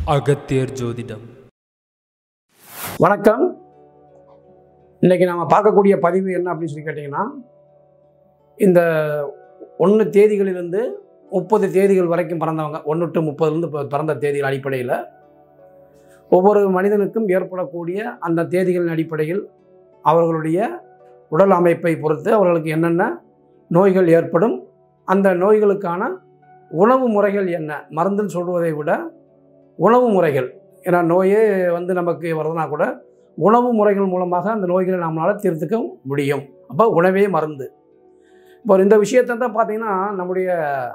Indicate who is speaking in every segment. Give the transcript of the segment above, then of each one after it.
Speaker 1: அகத்தியர் ஜோதிடம்
Speaker 2: வணக்கம் இன்னைக்கு நாம் பார்க்கக்கூடிய பதிவு என்ன அப்படின்னு சொல்லி கேட்டிங்கன்னா இந்த ஒன்று தேதிகளிலிருந்து முப்பது தேதிகள் வரைக்கும் பிறந்தவங்க ஒன்று டு முப்பதுலேருந்து இப்போ பிறந்த தேதிகள் அடிப்படையில் ஒவ்வொரு மனிதனுக்கும் ஏற்படக்கூடிய அந்த தேதிகளின் அடிப்படையில் அவர்களுடைய உடல் அமைப்பை பொறுத்து அவர்களுக்கு என்னென்ன நோய்கள் ஏற்படும் அந்த நோய்களுக்கான உணவு முறைகள் என்ன மருந்துன்னு சொல்வதை விட உணவு முறைகள் ஏன்னா நோயே வந்து நமக்கு வருதுன்னா கூட உணவு முறைகள் மூலமாக அந்த நோய்களை நம்மளால் தீர்த்துக்க முடியும் அப்போ உணவே மருந்து இப்போ இந்த விஷயத்தை தான் பார்த்தீங்கன்னா நம்முடைய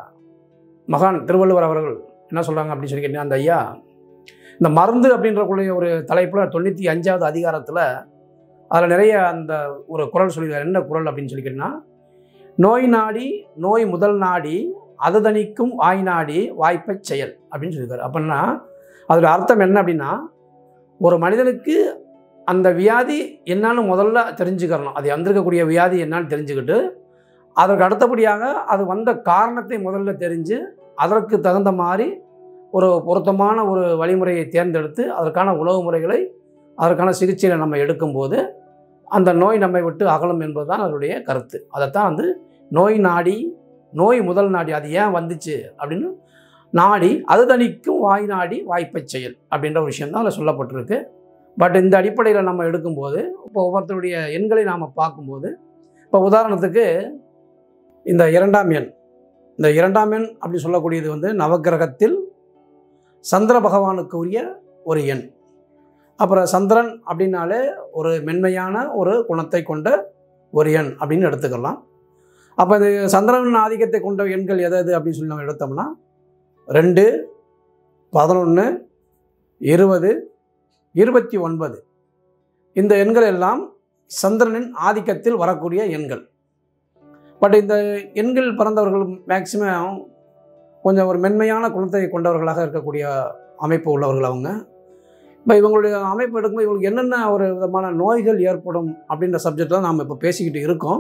Speaker 2: மகான் திருவள்ளுவர் அவர்கள் என்ன சொல்கிறாங்க அப்படின்னு சொல்லி கேட்டீங்கன்னா அந்த ஐயா இந்த மருந்து அப்படின்றக்கூடிய ஒரு தலைப்பில் தொண்ணூற்றி அஞ்சாவது அதிகாரத்தில் அதில் நிறைய அந்த ஒரு குரல் சொல்லியிருக்காரு என்ன குரல் அப்படின்னு சொல்லி கேட்டிங்கன்னா நோய் நாடி நோய் முதல் நாடி அது தணிக்கும் வாய் நாடி வாய்ப்பச் செயல் அப்படின்னு சொல்லியிருக்காரு அப்படின்னா அதில் அர்த்தம் என்ன அப்படின்னா ஒரு மனிதனுக்கு அந்த வியாதி என்னன்னு முதல்ல தெரிஞ்சுக்கிறணும் அது வந்திருக்கக்கூடிய வியாதி என்னன்னு தெரிஞ்சுக்கிட்டு அதற்கு அடுத்தபடியாக அது வந்த காரணத்தை முதல்ல தெரிஞ்சு அதற்கு தகுந்த மாதிரி ஒரு பொருத்தமான ஒரு வழிமுறையை தேர்ந்தெடுத்து அதற்கான உணவு முறைகளை அதற்கான சிகிச்சையை நம்ம எடுக்கும்போது அந்த நோய் நம்மை விட்டு அகலும் என்பது தான் அதனுடைய கருத்து அதைத்தான் வந்து நோய் நாடி நோய் முதல் நாடி அது ஏன் வந்துச்சு அப்படின்னு நாடி அது தணிக்கும் வாய் நாடி வாய்ப்பச் செயல் அப்படின்ற ஒரு விஷயம் தான் அதில் சொல்லப்பட்டிருக்கு பட் இந்த அடிப்படையில் நம்ம எடுக்கும்போது இப்போ ஒவ்வொருத்தருடைய எண்களை நாம் பார்க்கும்போது இப்போ உதாரணத்துக்கு இந்த இரண்டாம் எண் இந்த இரண்டாம் எண் அப்படி சொல்லக்கூடியது வந்து நவக்கிரகத்தில் சந்திர பகவானுக்கு உரிய ஒரு எண் அப்புறம் சந்திரன் அப்படின்னாலே ஒரு மென்மையான ஒரு குணத்தை கொண்ட ஒரு எண் அப்படின்னு எடுத்துக்கலாம் அப்போ இது சந்திரன் ஆதிக்கத்தை கொண்ட எண்கள் எது எது அப்படின்னு சொல்லி நம்ம எடுத்தோம்னா ரெண்டு பதினொன்று இருபது இருபத்தி ஒன்பது இந்த எண்கள் எல்லாம் சந்திரனின் ஆதிக்கத்தில் வரக்கூடிய எண்கள் பட் இந்த எண்கள் பிறந்தவர்கள் மேக்சிமம் கொஞ்சம் ஒரு மென்மையான குணத்தை கொண்டவர்களாக இருக்கக்கூடிய அமைப்பு உள்ளவர்கள் அவங்க இப்போ இவங்களுடைய அமைப்பு எடுக்கும்போது இவங்களுக்கு என்னென்ன ஒரு விதமான நோய்கள் ஏற்படும் அப்படின்ற சப்ஜெக்டில் நாம் இப்போ பேசிக்கிட்டு இருக்கோம்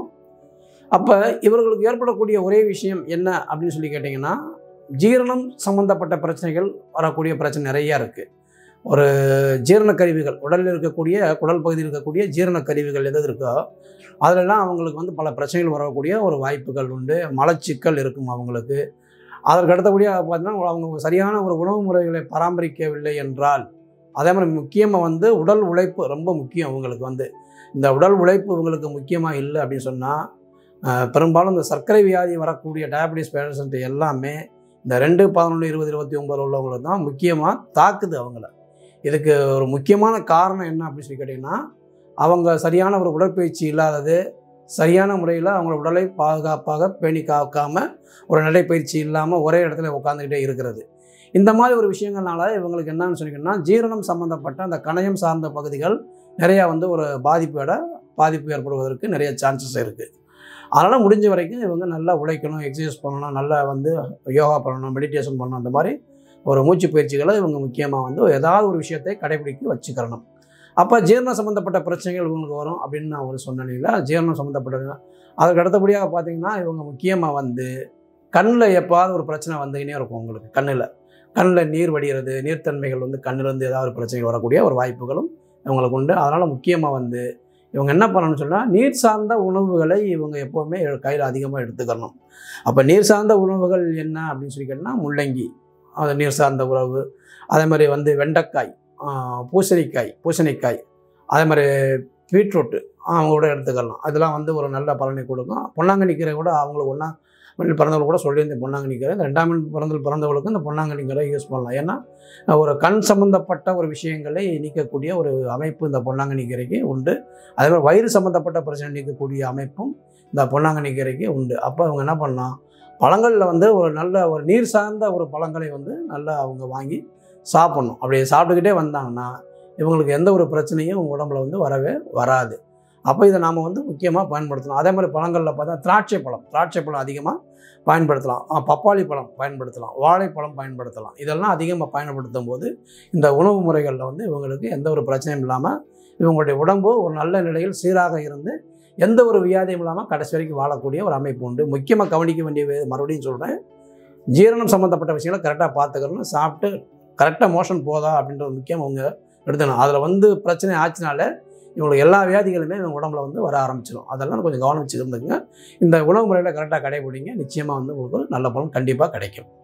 Speaker 2: அப்போ இவர்களுக்கு ஏற்படக்கூடிய ஒரே விஷயம் என்ன அப்படின்னு சொல்லி கேட்டிங்கன்னா ஜீரணம் சம்மந்தப்பட்ட பிரச்சனைகள் வரக்கூடிய பிரச்சனை நிறையா இருக்குது ஒரு ஜீரண கருவிகள் உடலில் இருக்கக்கூடிய குடல் பகுதியில் இருக்கக்கூடிய ஜீரண கருவிகள் எது இருக்கோ அதிலெல்லாம் அவங்களுக்கு வந்து பல பிரச்சனைகள் வரக்கூடிய ஒரு வாய்ப்புகள் உண்டு மலச்சிக்கல் இருக்கும் அவங்களுக்கு அதற்கு அடுத்தபடியாக பார்த்தீங்கன்னா அவங்க சரியான ஒரு உணவு முறைகளை பராமரிக்கவில்லை என்றால் அதே மாதிரி முக்கியமாக வந்து உடல் உழைப்பு ரொம்ப முக்கியம் அவங்களுக்கு வந்து இந்த உடல் உழைப்பு இவங்களுக்கு முக்கியமாக இல்லை அப்படின்னு சொன்னால் பெரும்பாலும் இந்த சர்க்கரை வியாதி வரக்கூடிய டயபிட்டிஸ் பேஷண்ட் எல்லாமே இந்த ரெண்டு பதினொன்று இருபது இருபத்தி ஒம்பது உள்ளவங்களுக்கு தான் முக்கியமாக தாக்குது அவங்கள இதுக்கு ஒரு முக்கியமான காரணம் என்ன அப்படின்னு சொல்லி கேட்டிங்கன்னா அவங்க சரியான ஒரு உடற்பயிற்சி இல்லாதது சரியான முறையில் அவங்களோட உடலை பாதுகாப்பாக பேணி காக்காமல் ஒரு நடைப்பயிற்சி இல்லாமல் ஒரே இடத்துல உட்காந்துக்கிட்டே இருக்கிறது இந்த மாதிரி ஒரு விஷயங்கள்னால இவங்களுக்கு என்னன்னு சொன்னீங்கன்னா ஜீரணம் சம்மந்தப்பட்ட அந்த கணையம் சார்ந்த பகுதிகள் நிறையா வந்து ஒரு பாதிப்போட பாதிப்பு ஏற்படுவதற்கு நிறைய சான்சஸ் இருக்குது அதனால் முடிஞ்ச வரைக்கும் இவங்க நல்லா உழைக்கணும் எக்ஸசைஸ் பண்ணணும் நல்லா வந்து யோகா பண்ணணும் மெடிடேஷன் பண்ணணும் அந்த மாதிரி ஒரு மூச்சு பயிற்சிகளை இவங்க முக்கியமாக வந்து ஏதாவது ஒரு விஷயத்தை கடைபிடிக்க வச்சுக்கிறணும் அப்போ ஜீரணம் சம்மந்தப்பட்ட பிரச்சனைகள் இவங்களுக்கு வரும் அப்படின்னு நான் ஒரு சொன்னேன்ல ஜீரணம் சம்மந்தப்பட்ட அதுக்கு அடுத்தபடியாக பார்த்தீங்கன்னா இவங்க முக்கியமாக வந்து கண்ணில் எப்பாவது ஒரு பிரச்சனை வந்துக்கினே இருக்கும் உங்களுக்கு கண்ணில் கண்ணில் நீர் வடிகிறது நீர்த்தன்மைகள் வந்து கண்ணிலேருந்து ஏதாவது ஒரு பிரச்சனைகள் வரக்கூடிய ஒரு வாய்ப்புகளும் இவங்களுக்கு உண்டு அதனால் முக்கியமாக வந்து இவங்க என்ன பண்ணணும்னு சொன்னால் நீர் சார்ந்த உணவுகளை இவங்க எப்போவுமே கையில் அதிகமாக எடுத்துக்கணும் அப்போ நீர் சார்ந்த உணவுகள் என்ன அப்படின்னு சொல்லி கேட்டால் முள்ளங்கி அது நீர் சார்ந்த உணவு அதே மாதிரி வந்து வெண்டைக்காய் பூசணிக்காய் பூசணிக்காய் அதே மாதிரி பீட்ரூட்டு அவங்க கூட எடுத்துக்கலாம் அதெல்லாம் வந்து ஒரு நல்ல பலனை கொடுக்கும் பொன்னாங்கண்ணி கீரை கூட அவங்களுக்கு ஒன்றா மண்ணில் பிறந்தவங்க கூட சொல்லியிருந்தேன் பொன்னாங்கண்ணி கீரை இந்த ரெண்டாம் மணி பிறந்தல் பிறந்தவங்களுக்கு இந்த பொன்னாங்கண்ணி கீரை யூஸ் பண்ணலாம் ஏன்னா ஒரு கண் சம்மந்தப்பட்ட ஒரு விஷயங்களை நீக்கக்கூடிய ஒரு அமைப்பு இந்த பொன்னாங்கண்ணி கீரைக்கு உண்டு அதே மாதிரி வயிறு சம்மந்தப்பட்ட பிரச்சனை நீக்கக்கூடிய அமைப்பும் இந்த பொன்னாங்கண்ணி கீரைக்கு உண்டு அப்போ அவங்க என்ன பண்ணலாம் பழங்களில் வந்து ஒரு நல்ல ஒரு நீர் சார்ந்த ஒரு பழங்களை வந்து நல்லா அவங்க வாங்கி சாப்பிட்ணும் அப்படி சாப்பிட்டுக்கிட்டே வந்தாங்கன்னா இவங்களுக்கு எந்த ஒரு பிரச்சனையும் உங்கள் உடம்புல வந்து வரவே வராது அப்போ இதை நாம் வந்து முக்கியமாக பயன்படுத்தலாம் அதே மாதிரி பழங்களில் பார்த்தா திராட்சை பழம் திராட்சை பழம் அதிகமாக பயன்படுத்தலாம் பப்பாளி பழம் பயன்படுத்தலாம் வாழைப்பழம் பயன்படுத்தலாம் இதெல்லாம் அதிகமாக பயன்படுத்தும் போது இந்த உணவு முறைகளில் வந்து இவங்களுக்கு எந்த ஒரு பிரச்சனையும் இல்லாமல் இவங்களுடைய உடம்பு ஒரு நல்ல நிலையில் சீராக இருந்து எந்த ஒரு வியாதியும் இல்லாமல் கடைசி வரைக்கும் வாழக்கூடிய ஒரு அமைப்பு உண்டு முக்கியமாக கவனிக்க வேண்டிய வே- மறுபடியும் சொல்கிறேன் ஜீரணம் சம்மந்தப்பட்ட விஷயங்களை கரெக்டாக பார்த்துக்கணும் சாப்பிட்டு கரெக்டாக மோஷன் போதா அப்படின்றது முக்கியம் அவங்க எடுத்துக்கணும் அதில் வந்து பிரச்சனை ஆச்சுனாலே இவங்களுக்கு எல்லா வியாதிகளுமே இவங்க உடம்புல வந்து வர ஆரம்பிச்சிடும் அதெல்லாம் கொஞ்சம் கவனம் வச்சு இருந்துக்குங்க இந்த உணவு முறையில் கரெக்டாக கடைபிடிங்க நிச்சயமாக வந்து உங்களுக்கு நல்ல பலன் கண்டிப்பாக கிடைக்கும்